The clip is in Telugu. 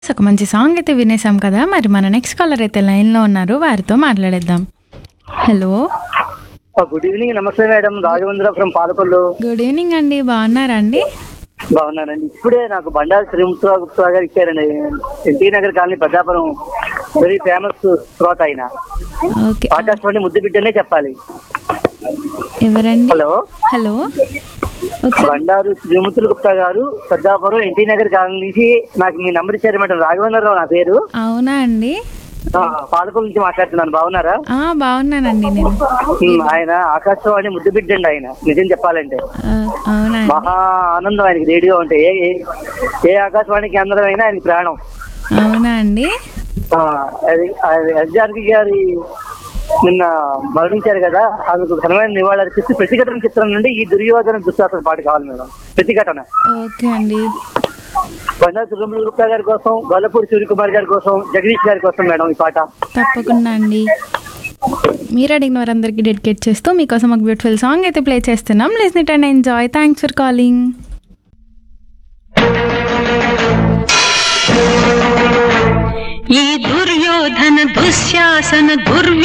ఒక మంచి సాంగ్ అయితే వినేసాం కదా మరి మన నెక్స్ట్ కాలర్ అయితే లైన్లో ఉన్నారు వారితో మాట్లాడేద్దాం హలో గుడ్ ఈవినింగ్ నమస్తే madam Raghavendra from Palakollu good evening అండి బాగున్నారా అండి బాగున్నానండి ఇప్పుడే నాకు బండారు శ్రీముత్రా గుప్తా గారు ఇచ్చారండి NT Nagar colony Peddapuram very famous శ్రోత ఆయన ఓకే ఆకాశవాణి ముద్దు బిడ్డనే చెప్పాలి ఎవరండి హలో హలో ఒకసారి బండారు శ్రీముత్రుల గుప్తా గారు పెద్దాపురం ఎన్టీ నగర్ కాలనీ నుంచి నాకు మీ నంబర్ ఇచ్చారు మేడం రాఘవేంద్రరావు నా పేరు అవునా అండి ఆ, పాలకొల్లు నుంచి మాట్లాడుతున్నాను బాగున్నారా ఆ, బాగున్నానండి నేను ఉమ్, ఆయన ఆకాశవాణి ముద్దు బిడ్డండి ఆయన నిజం చెప్పాలంటే ఆ, అవునా అండి మహా ఆనందం ఆయనకి రేడియో అంటే ఏ ఏ- ఏ ఆకాశవాణి కేంద్రం అయినా ఆయనకి ప్రాణం అవునా అండి ఆ, అది అది ఎస్జానకి గారి నిన్న మరణించారు కదా అందుకు ఘనమైన నివాళులు అర్పిస్తూ ప్రతిఘటన చిత్రం నుండి ఈ దుర్యోధన దుశ్శాసన పాట కావాలి మేడం ప్రతిఘటన ఓకే అండి బండా సుబ్రహ్మణ్య గుప్తా గారి కోసం గొల్లపూడి సూర్యకుమార్ గారి కోసం జగదీష్ గారి కోసం మేడం ఈ పాట తప్పకుండా అండి మీరు అడిగిన వారందరికీ డెడికేట్ చేస్తూ మీకోసం ఒక బ్యూటిఫుల్ సాంగ్ అయితే ప్లే చేస్తున్నాం listen it and enjoy thanks for calling ఈ దుర్యోధన దుశ్శాసన దుర్వి